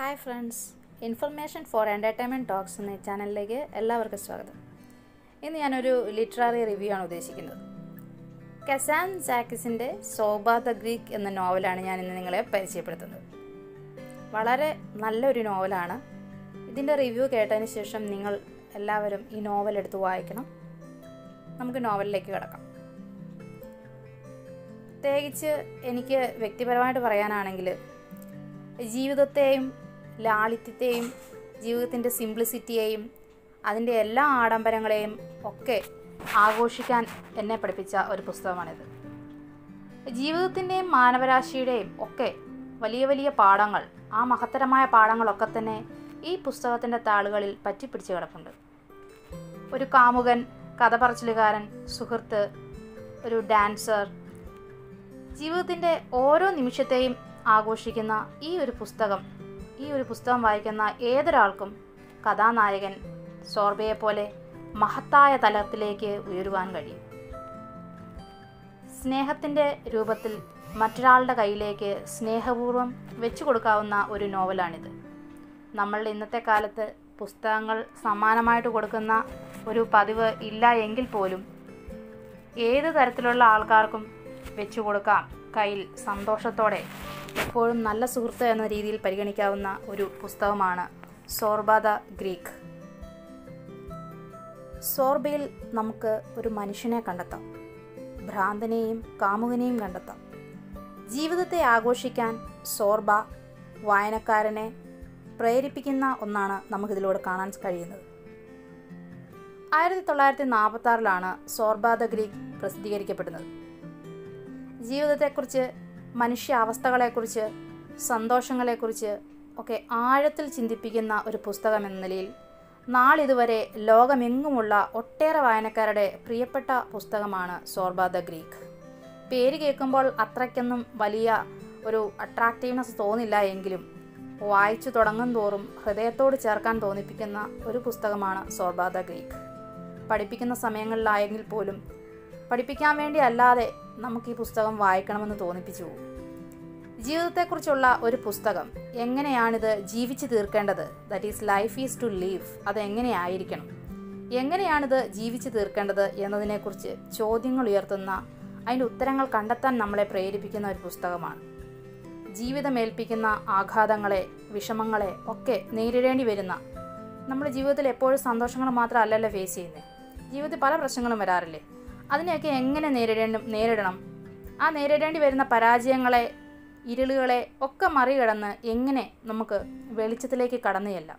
hi friends information for entertainment talks എന്ന ചാനലിലേക്ക് എല്ലാവർക്കും സ്വാഗതം ഇന്ന് ഞാനൊരു ലിറ്റററി റിവ്യൂ ആണ് ഉദ്ദേശിക്കുന്നത് കസാൻ സാക്കിസിൻ്റെ സോബ ദ ഗ്രീക്ക് എന്ന നോവലാണ് ഞാൻ ഇന്ന് നിങ്ങളെ പരിചയപ്പെടുത്തുന്നത് വളരെ നല്ലൊരു നോവലാണ് ഇതിൻ്റെ റിവ്യൂ കേട്ടതിന് ശേഷം നിങ്ങൾ എല്ലാവരും ഈ നോവൽ എടുത്ത് വായിക്കണം നമുക്ക് നോവലിലേക്ക് കിടക്കാം പ്രത്യേകിച്ച് എനിക്ക് വ്യക്തിപരമായിട്ട് പറയാനാണെങ്കിൽ ജീവിതത്തെയും ലാളിത്യത്തെയും ജീവിതത്തിൻ്റെ സിംപ്ലിസിറ്റിയെയും അതിൻ്റെ എല്ലാ ആഡംബരങ്ങളെയും ഒക്കെ ആഘോഷിക്കാൻ എന്നെ പഠിപ്പിച്ച ഒരു പുസ്തകമാണിത് ജീവിതത്തിൻ്റെയും മാനവരാശിയുടെയും ഒക്കെ വലിയ വലിയ പാഠങ്ങൾ ആ മഹത്തരമായ പാഠങ്ങളൊക്കെ തന്നെ ഈ പുസ്തകത്തിൻ്റെ താളുകളിൽ പറ്റിപ്പിടിച്ച് കിടപ്പുണ്ട് ഒരു കാമുകൻ കഥ പറച്ചിലുകാരൻ സുഹൃത്ത് ഒരു ഡാൻസർ ജീവിതത്തിൻ്റെ ഓരോ നിമിഷത്തെയും ആഘോഷിക്കുന്ന ഈ ഒരു പുസ്തകം ഈ ഒരു പുസ്തകം വായിക്കുന്ന ഏതൊരാൾക്കും കഥാനായകൻ സോർബയെ പോലെ മഹത്തായ തലത്തിലേക്ക് ഉയരുവാൻ കഴിയും സ്നേഹത്തിൻ്റെ രൂപത്തിൽ മറ്റൊരാളുടെ കയ്യിലേക്ക് സ്നേഹപൂർവ്വം വെച്ചു കൊടുക്കാവുന്ന ഒരു നോവലാണിത് നമ്മളുടെ ഇന്നത്തെ കാലത്ത് പുസ്തകങ്ങൾ സമാനമായിട്ട് കൊടുക്കുന്ന ഒരു പതിവ് ഇല്ല എങ്കിൽ പോലും ഏത് തരത്തിലുള്ള ആൾക്കാർക്കും വെച്ചു കൊടുക്കാം കയ്യിൽ സന്തോഷത്തോടെ എപ്പോഴും നല്ല സുഹൃത്ത് എന്ന രീതിയിൽ പരിഗണിക്കാവുന്ന ഒരു പുസ്തകമാണ് സോർബാദ ഗ്രീക്ക് സോർബയിൽ നമുക്ക് ഒരു മനുഷ്യനെ കണ്ടെത്താം ഭ്രാന്തനെയും കാമുകനെയും കണ്ടെത്താം ജീവിതത്തെ ആഘോഷിക്കാൻ സോർബ വായനക്കാരനെ പ്രേരിപ്പിക്കുന്ന ഒന്നാണ് നമുക്കിതിലൂടെ കാണാൻ കഴിയുന്നത് ആയിരത്തി തൊള്ളായിരത്തി നാൽപ്പത്തി ആറിലാണ് സോർബാദ ഗ്രീക്ക് പ്രസിദ്ധീകരിക്കപ്പെടുന്നത് ജീവിതത്തെക്കുറിച്ച് മനുഷ്യ അവസ്ഥകളെക്കുറിച്ച് സന്തോഷങ്ങളെക്കുറിച്ച് ഒക്കെ ആഴത്തിൽ ചിന്തിപ്പിക്കുന്ന ഒരു പുസ്തകം എന്ന നിലയിൽ നാളിതുവരെ ലോകമെങ്ങുമുള്ള ഒട്ടേറെ വായനക്കാരുടെ പ്രിയപ്പെട്ട പുസ്തകമാണ് സോർബ ദ ഗ്രീക്ക് പേര് കേൾക്കുമ്പോൾ അത്രയ്ക്കൊന്നും വലിയ ഒരു അട്രാക്റ്റീവ്നെസ് തോന്നില്ല എങ്കിലും വായിച്ചു തുടങ്ങും തോറും ഹൃദയത്തോട് ചേർക്കാൻ തോന്നിപ്പിക്കുന്ന ഒരു പുസ്തകമാണ് സോർബ ദ ഗ്രീക്ക് പഠിപ്പിക്കുന്ന സമയങ്ങളിലായെങ്കിൽ പോലും പഠിപ്പിക്കാൻ വേണ്ടി അല്ലാതെ നമുക്ക് ഈ പുസ്തകം വായിക്കണമെന്ന് തോന്നിപ്പിച്ചു പോകും ജീവിതത്തെക്കുറിച്ചുള്ള ഒരു പുസ്തകം എങ്ങനെയാണിത് ജീവിച്ചു തീർക്കേണ്ടത് that is life is to live അത് എങ്ങനെയായിരിക്കണം എങ്ങനെയാണിത് ജീവിച്ചു തീർക്കേണ്ടത് എന്നതിനെക്കുറിച്ച് ചോദ്യങ്ങൾ ഉയർത്തുന്ന അതിൻ്റെ ഉത്തരങ്ങൾ കണ്ടെത്താൻ നമ്മളെ പ്രേരിപ്പിക്കുന്ന ഒരു പുസ്തകമാണ് ജീവിതമേൽപ്പിക്കുന്ന ആഘാതങ്ങളെ വിഷമങ്ങളെ ഒക്കെ നേരിടേണ്ടി വരുന്ന നമ്മുടെ ജീവിതത്തിൽ എപ്പോഴും സന്തോഷങ്ങൾ മാത്രമല്ലല്ലോ ഫേസ് ചെയ്യുന്നത് ജീവിതത്തിൽ പല പ്രശ്നങ്ങളും വരാറില്ലേ അതിനെയൊക്കെ എങ്ങനെ നേരിടേണ്ട നേരിടണം ആ നേരിടേണ്ടി വരുന്ന പരാജയങ്ങളെ ഇരുളുകളെ ഒക്കെ മറികടന്ന് എങ്ങനെ നമുക്ക് വെളിച്ചത്തിലേക്ക് കടന്നു ചെല്ലാം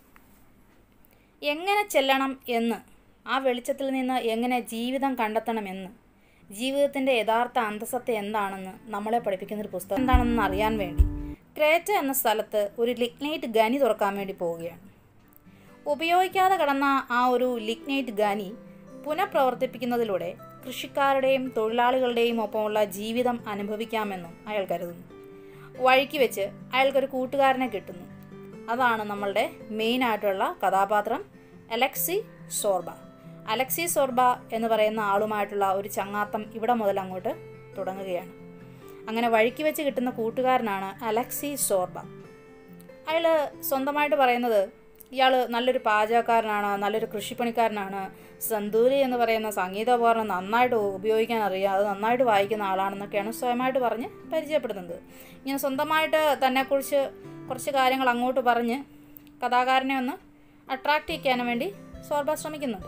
എങ്ങനെ ചെല്ലണം എന്ന് ആ വെളിച്ചത്തിൽ നിന്ന് എങ്ങനെ ജീവിതം കണ്ടെത്തണമെന്ന് ജീവിതത്തിൻ്റെ യഥാർത്ഥ അന്തസത്ത എന്താണെന്ന് നമ്മളെ പഠിപ്പിക്കുന്ന ഒരു പുസ്തകം എന്താണെന്ന് അറിയാൻ വേണ്ടി ക്രേറ്റ എന്ന സ്ഥലത്ത് ഒരു ലിഗ്നൈറ്റ് ഖനി തുറക്കാൻ വേണ്ടി പോവുകയാണ് ഉപയോഗിക്കാതെ കടന്ന ആ ഒരു ലിഗ്നൈറ്റ് ഖനി പുനഃപ്രവർത്തിപ്പിക്കുന്നതിലൂടെ കൃഷിക്കാരുടെയും തൊഴിലാളികളുടെയും ഒപ്പമുള്ള ജീവിതം അനുഭവിക്കാമെന്നും അയാൾ കരുതുന്നു വഴിക്ക് വെച്ച് അയാൾക്കൊരു കൂട്ടുകാരനെ കിട്ടുന്നു അതാണ് നമ്മളുടെ മെയിനായിട്ടുള്ള കഥാപാത്രം അലക്സി സോർബ അലക്സി സോർബ എന്ന് പറയുന്ന ആളുമായിട്ടുള്ള ഒരു ചങ്ങാത്തം ഇവിടെ മുതൽ അങ്ങോട്ട് തുടങ്ങുകയാണ് അങ്ങനെ വഴിക്ക് വെച്ച് കിട്ടുന്ന കൂട്ടുകാരനാണ് അലക്സി സോർബ അയാൾ സ്വന്തമായിട്ട് പറയുന്നത് ഇയാൾ നല്ലൊരു പാചകക്കാരനാണ് നല്ലൊരു കൃഷിപ്പണിക്കാരനാണ് സന്തൂരി എന്ന് പറയുന്ന സംഗീതോപകരണം നന്നായിട്ട് ഉപയോഗിക്കാൻ അറിയാം അത് നന്നായിട്ട് വായിക്കുന്ന ആളാണെന്നൊക്കെയാണ് സ്വയമായിട്ട് പറഞ്ഞ് പരിചയപ്പെടുന്നത് ഇങ്ങനെ സ്വന്തമായിട്ട് തന്നെക്കുറിച്ച് കുറച്ച് കാര്യങ്ങൾ അങ്ങോട്ട് പറഞ്ഞ് കഥാകാരനെ ഒന്ന് അട്രാക്റ്റ് ചെയ്യാനും വേണ്ടി സോർബ ശ്രമിക്കുന്നുണ്ട്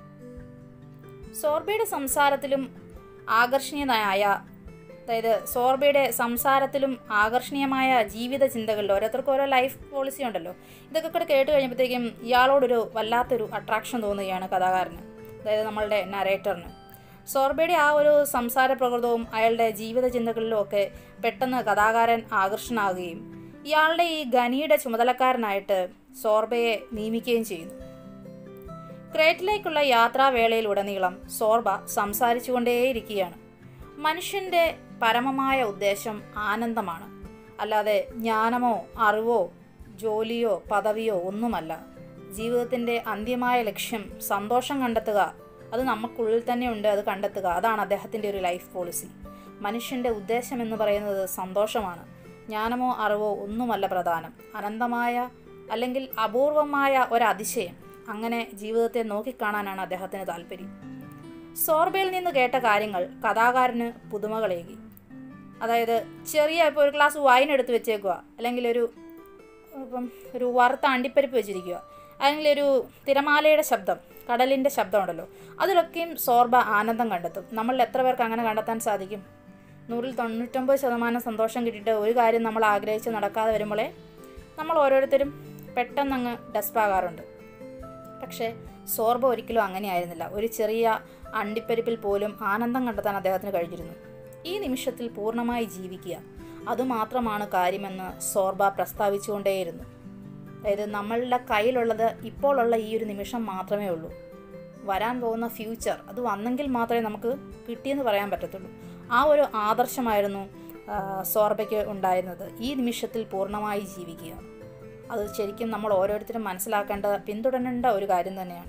സോർബയുടെ സംസാരത്തിലും ആകർഷണീയനായ അതായത് സോർബയുടെ സംസാരത്തിലും ആകർഷണീയമായ ജീവിത ചിന്തകളിൽ ഓരോരുത്തർക്കും ഓരോ ലൈഫ് പോളിസി ഉണ്ടല്ലോ ഇതൊക്കെ കൂടെ കേട്ട് കഴിയുമ്പോഴത്തേക്കും ഇയാളോടൊരു വല്ലാത്തൊരു അട്രാക്ഷൻ തോന്നുകയാണ് കഥാകാരന് അതായത് നമ്മളുടെ നരേറ്ററിന് സോർബയുടെ ആ ഒരു സംസാര പ്രകൃതവും അയാളുടെ ജീവിത ചിന്തകളിലും ഒക്കെ പെട്ടെന്ന് കഥാകാരൻ ആകർഷണാകുകയും ഇയാളുടെ ഈ ഖനിയുടെ ചുമതലക്കാരനായിട്ട് സോർബയെ നിയമിക്കുകയും ചെയ്യുന്നു ക്രേറ്റിലേക്കുള്ള യാത്രാവേളയിലുടനീളം സോർബ സംസാരിച്ചുകൊണ്ടേയിരിക്കുകയാണ് മനുഷ്യൻ്റെ പരമമായ ഉദ്ദേശം ആനന്ദമാണ് അല്ലാതെ ജ്ഞാനമോ അറിവോ ജോലിയോ പദവിയോ ഒന്നുമല്ല ജീവിതത്തിൻ്റെ അന്ത്യമായ ലക്ഷ്യം സന്തോഷം കണ്ടെത്തുക അത് നമുക്കുള്ളിൽ തന്നെ ഉണ്ട് അത് കണ്ടെത്തുക അതാണ് അദ്ദേഹത്തിൻ്റെ ഒരു ലൈഫ് പോളിസി മനുഷ്യൻ്റെ ഉദ്ദേശം എന്ന് പറയുന്നത് സന്തോഷമാണ് ജ്ഞാനമോ അറിവോ ഒന്നുമല്ല പ്രധാനം അനന്തമായ അല്ലെങ്കിൽ അപൂർവമായ ഒരതിശയം അങ്ങനെ ജീവിതത്തെ നോക്കിക്കാണാനാണ് അദ്ദേഹത്തിന് താല്പര്യം സോർബയിൽ നിന്ന് കേട്ട കാര്യങ്ങൾ കഥാകാരന് പുതുമകളേകി അതായത് ചെറിയ ഇപ്പോൾ ഒരു ഗ്ലാസ് വൈൻ എടുത്ത് വെച്ചേക്കുക അല്ലെങ്കിൽ ഒരു ഇപ്പം ഒരു വറുത്ത അണ്ടിപ്പരിപ്പ് വെച്ചിരിക്കുക അല്ലെങ്കിൽ ഒരു തിരമാലയുടെ ശബ്ദം കടലിൻ്റെ ശബ്ദമുണ്ടല്ലോ അതിലൊക്കെയും സോർബ ആനന്ദം കണ്ടെത്തും നമ്മളിൽ എത്ര പേർക്ക് അങ്ങനെ കണ്ടെത്താൻ സാധിക്കും നൂറിൽ തൊണ്ണൂറ്റൊമ്പത് ശതമാനം സന്തോഷം കിട്ടിയിട്ട് ഒരു കാര്യം നമ്മൾ ആഗ്രഹിച്ച് നടക്കാതെ വരുമ്പോഴേ നമ്മൾ ഓരോരുത്തരും പെട്ടെന്നങ്ങ് ഡസ്പാകാറുണ്ട് പക്ഷേ സോർബ ഒരിക്കലും അങ്ങനെയായിരുന്നില്ല ഒരു ചെറിയ അണ്ടിപ്പരിപ്പിൽ പോലും ആനന്ദം കണ്ടെത്താൻ അദ്ദേഹത്തിന് കഴിഞ്ഞിരുന്നു ഈ നിമിഷത്തിൽ പൂർണ്ണമായി ജീവിക്കുക അതുമാത്രമാണ് കാര്യമെന്ന് സോർബ പ്രസ്താവിച്ചുകൊണ്ടേയിരുന്നു അതായത് നമ്മളുടെ കയ്യിലുള്ളത് ഇപ്പോഴുള്ള ഈ ഒരു നിമിഷം മാത്രമേ ഉള്ളൂ വരാൻ പോകുന്ന ഫ്യൂച്ചർ അത് വന്നെങ്കിൽ മാത്രമേ നമുക്ക് കിട്ടിയെന്ന് പറയാൻ പറ്റത്തുള്ളൂ ആ ഒരു ആദർശമായിരുന്നു ആ, സോർബയ്ക്ക് ഉണ്ടായിരുന്നത് ഈ നിമിഷത്തിൽ പൂർണ്ണമായി ജീവിക്കുക അത് ശരിക്കും നമ്മൾ ഓരോരുത്തരും മനസ്സിലാക്കേണ്ട പിന്തുടരേണ്ട ഒരു കാര്യം തന്നെയാണ്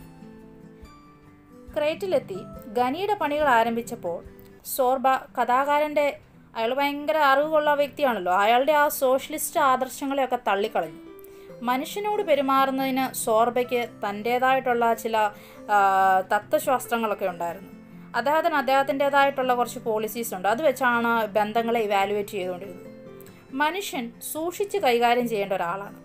ക്രേറ്റിലെത്തി ഖനിയുടെ പണികൾ ആരംഭിച്ചപ്പോൾ സോർബ കഥാകാരൻ്റെ അയാൾ ഭയങ്കര അറിവുള്ള വ്യക്തിയാണല്ലോ അയാളുടെ ആ സോഷ്യലിസ്റ്റ് ആദർശങ്ങളെയൊക്കെ തള്ളിക്കളഞ്ഞു മനുഷ്യനോട് പെരുമാറുന്നതിന് സോർബയ്ക്ക് തൻ്റേതായിട്ടുള്ള ചില ആ, തത്വശാസ്ത്രങ്ങളൊക്കെ ഉണ്ടായിരുന്നു അദ്ദേഹത്തിന് അദ്ദേഹത്തിൻ്റെതായിട്ടുള്ള കുറച്ച് പോളിസീസ് ഉണ്ട് അത് വെച്ചാണ് ബന്ധങ്ങളെ ഇവാലുവേറ്റ് ചെയ്തുകൊണ്ടിരുന്നത് മനുഷ്യൻ സൂക്ഷിച്ച് കൈകാര്യം ചെയ്യേണ്ട ഒരാളാണ്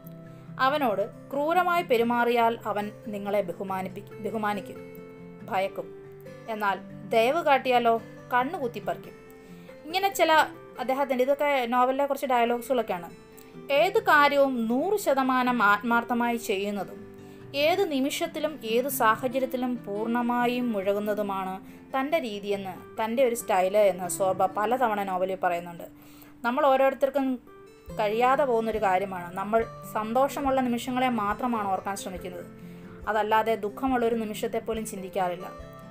അവനോട് ക്രൂരമായി പെരുമാറിയാൽ അവൻ നിങ്ങളെ ബഹുമാനിപ്പി ബഹുമാനിക്കും ഭയക്കും എന്നാൽ ദയവ് കാട്ടിയാലോ കണ്ണു കുത്തിപ്പറിക്കും ഇങ്ങനെ ചില അദ്ദേഹത്തിൻ്റെ ഇതൊക്കെ നോവലിലെ കുറച്ച് ഡയലോഗ്സുകളൊക്കെയാണ് ഏത് കാര്യവും നൂറ് ശതമാനം ആത്മാർത്ഥമായി ചെയ്യുന്നതും ഏത് നിമിഷത്തിലും ഏത് സാഹചര്യത്തിലും പൂർണ്ണമായും മുഴകുന്നതുമാണ് തൻ്റെ രീതിയെന്ന് തൻ്റെ ഒരു സ്റ്റൈല് എന്ന് സോർബ പലതവണ നോവലിൽ പറയുന്നുണ്ട് നമ്മൾ ഓരോരുത്തർക്കും കഴിയാതെ പോകുന്നൊരു കാര്യമാണ് നമ്മൾ സന്തോഷമുള്ള നിമിഷങ്ങളെ മാത്രമാണ് ഓർക്കാൻ ശ്രമിക്കുന്നത് അതല്ലാതെ ദുഃഖമുള്ള ഒരു നിമിഷത്തെ പോലും ചിന്തിക്കാറില്ല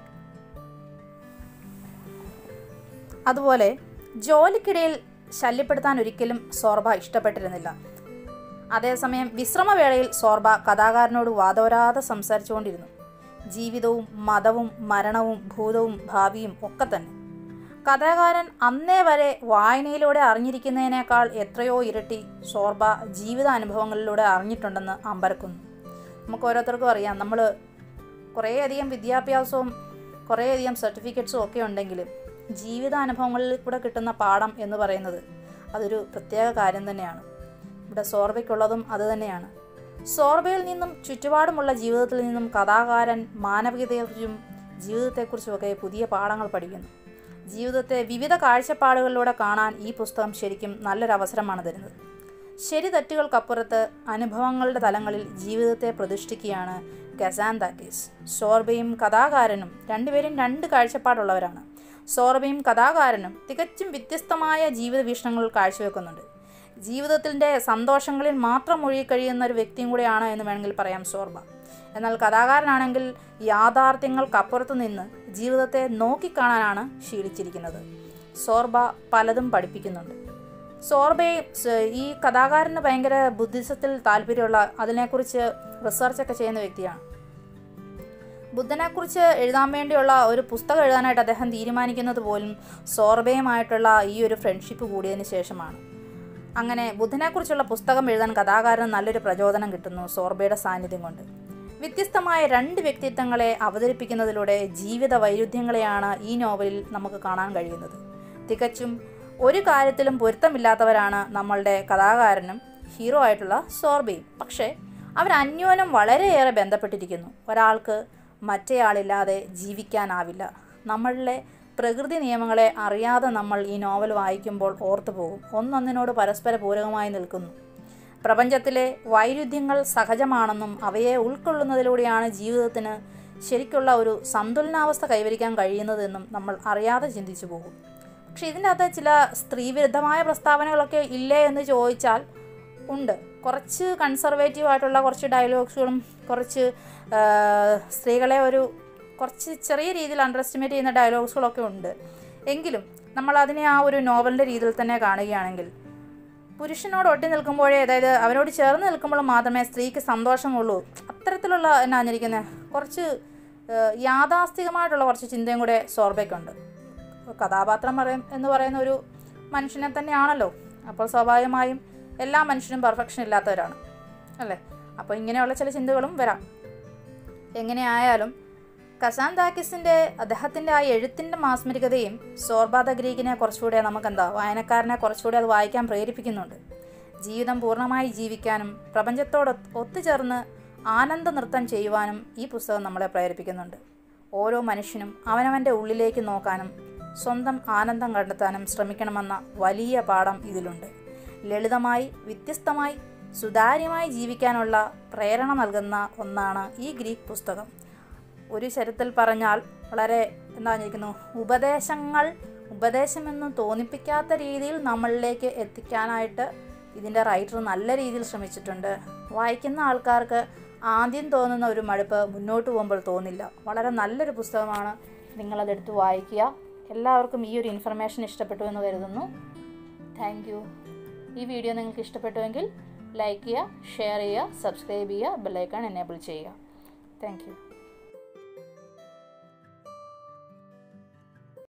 അതുപോലെ ജോലിക്കിടയിൽ ശല്യപ്പെടുത്താൻ ഒരിക്കലും സോർബ ഇഷ്ടപ്പെട്ടിരുന്നില്ല അതേസമയം വിശ്രമവേളയിൽ സോർബ കഥാകാരനോട് വാദോരാതെ സംസാരിച്ചുകൊണ്ടിരുന്നു ജീവിതവും മതവും മരണവും ഭൂതവും ഭാവിയും ഒക്കെ തന്നെ കഥാകാരൻ അന്നേ വരെ വായനയിലൂടെ അറിഞ്ഞിരിക്കുന്നതിനേക്കാൾ എത്രയോ ഇരട്ടി സോർബ ജീവിതാനുഭവങ്ങളിലൂടെ അറിഞ്ഞിട്ടുണ്ടെന്ന് അമ്പരക്കുന്നു നമുക്ക് ഓരോരുത്തർക്കും അറിയാം നമ്മൾ കുറേയധികം വിദ്യാഭ്യാസവും കുറേയധികം സർട്ടിഫിക്കറ്റ്സും ഒക്കെ ഉണ്ടെങ്കിലും ജീവിതാനുഭവങ്ങളിൽ കൂടെ കിട്ടുന്ന പാഠം എന്ന് പറയുന്നത് അതൊരു പ്രത്യേക കാര്യം തന്നെയാണ് ഇവിടെ സോർബയ്ക്കുള്ളതും അതുതന്നെയാണ് സോർബയിൽ നിന്നും ചുറ്റുപാടുമുള്ള ജീവിതത്തിൽ നിന്നും കഥാകാരൻ മാനവികതയെക്കുറിച്ചും ജീവിതത്തെക്കുറിച്ചുമൊക്കെ പുതിയ പാഠങ്ങൾ പഠിക്കുന്നു ജീവിതത്തെ വിവിധ കാഴ്ചപ്പാടുകളിലൂടെ കാണാൻ ഈ പുസ്തകം ശരിക്കും നല്ലൊരു അവസരമാണ് തരുന്നത് ശരി തെറ്റുകൾക്കപ്പുറത്ത് അനുഭവങ്ങളുടെ തലങ്ങളിൽ ജീവിതത്തെ പ്രതിഷ്ഠിക്കുകയാണ് ഗസാന്താക്കിസ് സോർബയും കഥാകാരനും രണ്ടുപേരും രണ്ട് കാഴ്ചപ്പാടുള്ളവരാണ് സോർബയും കഥാകാരനും തികച്ചും വ്യത്യസ്തമായ ജീവിത വീക്ഷണങ്ങൾ കാഴ്ചവെക്കുന്നുണ്ട് ജീവിതത്തിൻ്റെ സന്തോഷങ്ങളിൽ മാത്രം മുഴുകിക്കഴിയുന്ന ഒരു വ്യക്തിയും കൂടെയാണ് എന്ന് വേണമെങ്കിൽ പറയാം സോർബ എന്നാൽ കഥാകാരനാണെങ്കിൽ യാഥാർത്ഥ്യങ്ങൾക്കപ്പുറത്തു നിന്ന് ജീവിതത്തെ നോക്കിക്കാണാനാണ് ശീലിച്ചിരിക്കുന്നത് സോർബ പലതും പഠിപ്പിക്കുന്നുണ്ട് സോർബയെ സ- ഈ കഥാകാരന് ഭയങ്കര ബുദ്ധിസത്തിൽ താല്പര്യമുള്ള അതിനെക്കുറിച്ച് റിസർച്ചൊക്കെ ചെയ്യുന്ന വ്യക്തിയാണ് ബുദ്ധനെക്കുറിച്ച് എഴുതാൻ വേണ്ടിയുള്ള ഒരു പുസ്തകം എഴുതാനായിട്ട് അദ്ദേഹം തീരുമാനിക്കുന്നത് പോലും സോർബയുമായിട്ടുള്ള ഈ ഒരു ഫ്രണ്ട്ഷിപ്പ് കൂടിയതിന് ശേഷമാണ് അങ്ങനെ ബുദ്ധനെക്കുറിച്ചുള്ള പുസ്തകം എഴുതാൻ കഥാകാരന് നല്ലൊരു പ്രചോദനം കിട്ടുന്നു സോർബയുടെ സാന്നിധ്യം കൊണ്ട് വ്യത്യസ്തമായ രണ്ട് വ്യക്തിത്വങ്ങളെ അവതരിപ്പിക്കുന്നതിലൂടെ ജീവിത വൈരുദ്ധ്യങ്ങളെയാണ് ഈ നോവലിൽ നമുക്ക് കാണാൻ കഴിയുന്നത് തികച്ചും ഒരു കാര്യത്തിലും പൊരുത്തമില്ലാത്തവരാണ് നമ്മളുടെ കഥാകാരനും ഹീറോ ആയിട്ടുള്ള സോർബയും പക്ഷേ അവർ അന്യോന്യം വളരെയേറെ ബന്ധപ്പെട്ടിരിക്കുന്നു ഒരാൾക്ക് മറ്റേയാളില്ലാതെ ജീവിക്കാനാവില്ല നമ്മളിലെ പ്രകൃതി നിയമങ്ങളെ അറിയാതെ നമ്മൾ ഈ നോവൽ വായിക്കുമ്പോൾ ഓർത്തു പോകും ഒന്നൊന്നിനോട് പരസ്പര പൂരകമായി നിൽക്കുന്നു പ്രപഞ്ചത്തിലെ വൈരുദ്ധ്യങ്ങൾ സഹജമാണെന്നും അവയെ ഉൾക്കൊള്ളുന്നതിലൂടെയാണ് ജീവിതത്തിന് ശരിക്കുള്ള ഒരു സന്തുലനാവസ്ഥ കൈവരിക്കാൻ കഴിയുന്നതെന്നും നമ്മൾ അറിയാതെ ചിന്തിച്ചു പോകും പക്ഷെ ഇതിൻ്റെ അകത്ത് ചില സ്ത്രീവിരുദ്ധമായ പ്രസ്താവനകളൊക്കെ ഇല്ലേ എന്ന് ചോദിച്ചാൽ ഉണ്ട് കുറച്ച് കൺസർവേറ്റീവ് ആയിട്ടുള്ള കുറച്ച് ഡയലോഗ്സുകളും കുറച്ച് ആ, സ്ത്രീകളെ ഒരു കുറച്ച് ചെറിയ രീതിയിൽ അണ്ടർ എസ്റ്റിമേറ്റ് ചെയ്യുന്ന ഡയലോഗ്സുകളൊക്കെ ഉണ്ട് എങ്കിലും നമ്മൾ അതിനെ ആ ഒരു നോവലിൻ്റെ രീതിയിൽ തന്നെ കാണുകയാണെങ്കിൽ പുരുഷനോട് ഒട്ടി നിൽക്കുമ്പോഴേ അതായത് അവരോട് ചേർന്ന് നിൽക്കുമ്പോൾ മാത്രമേ സ്ത്രീക്ക് സന്തോഷമുള്ളൂ അത്തരത്തിലുള്ള എന്നാ പറഞ്ഞിരിക്കുന്നത് കുറച്ച് ഏഹ്, യാഥാസ്ഥികമായിട്ടുള്ള കുറച്ച് ചിന്തയും കൂടെ സോർബയ്ക്കുണ്ട് കഥാപാത്രം പറയും എന്ന് പറയുന്ന ഒരു മനുഷ്യനെ തന്നെയാണല്ലോ അപ്പോൾ സ്വാഭാവികമായും എല്ലാ മനുഷ്യരും പെർഫെക്ഷൻ ഇല്ലാത്തവരാണ് അല്ലേ അപ്പോൾ ഇങ്ങനെയുള്ള ചില ചിന്തകളും വരാം എങ്ങനെയായാലും കസാൻതാക്കിസിൻ്റെ അദ്ദേഹത്തിൻ്റെ ആ എഴുത്തിൻ്റെ മാസ്മരികതയും സോർബാദ ഗ്രീക്കിനെ കുറച്ചുകൂടെ നമുക്കെന്താ വായനക്കാരനെ കുറച്ചുകൂടെ അത് വായിക്കാൻ പ്രേരിപ്പിക്കുന്നുണ്ട് ജീവിതം പൂർണ്ണമായി ജീവിക്കാനും പ്രപഞ്ചത്തോട് ഒത്തുചേർന്ന് ആനന്ദ നൃത്തം ചെയ്യുവാനും ഈ പുസ്തകം നമ്മളെ പ്രേരിപ്പിക്കുന്നുണ്ട് ഓരോ മനുഷ്യനും അവനവൻ്റെ ഉള്ളിലേക്ക് നോക്കാനും സ്വന്തം ആനന്ദം കണ്ടെത്താനും ശ്രമിക്കണമെന്ന വലിയ പാഠം ഇതിലുണ്ട് ലളിതമായി വ്യത്യസ്തമായി സുതാര്യമായി ജീവിക്കാനുള്ള പ്രേരണ നൽകുന്ന ഒന്നാണ് ഈ ഗ്രീക്ക് പുസ്തകം ഒരു ചരിത്രത്തിൽ പറഞ്ഞാൽ വളരെ എന്താ പറഞ്ഞിരിക്കുന്നു ഉപദേശങ്ങൾ ഉപദേശമെന്ന് തോന്നിപ്പിക്കാത്ത രീതിയിൽ നമ്മളിലേക്ക് എത്തിക്കാനായിട്ട് ഇതിൻ്റെ റൈറ്റർ നല്ല രീതിയിൽ ശ്രമിച്ചിട്ടുണ്ട് വായിക്കുന്ന ആൾക്കാർക്ക് ആദ്യം തോന്നുന്ന ഒരു മടുപ്പ് മുന്നോട്ട് പോകുമ്പോൾ തോന്നില്ല വളരെ നല്ലൊരു പുസ്തകമാണ് നിങ്ങളതെടുത്ത് വായിക്കുക എല്ലാവർക്കും ഈ ഒരു ഇൻഫർമേഷൻ ഇഷ്ടപ്പെട്ടു എന്ന് കരുതുന്നു താങ്ക് യു ഈ വീഡിയോ നിങ്ങൾക്ക് ഇഷ്ടപ്പെട്ടുവെങ്കിൽ ലൈക്ക് ചെയ്യുക ഷെയർ ചെയ്യുക സബ്സ്ക്രൈബ് ചെയ്യുക ബെല്ലൈക്കൺ എനേബിൾ ചെയ്യുക താങ്ക് യു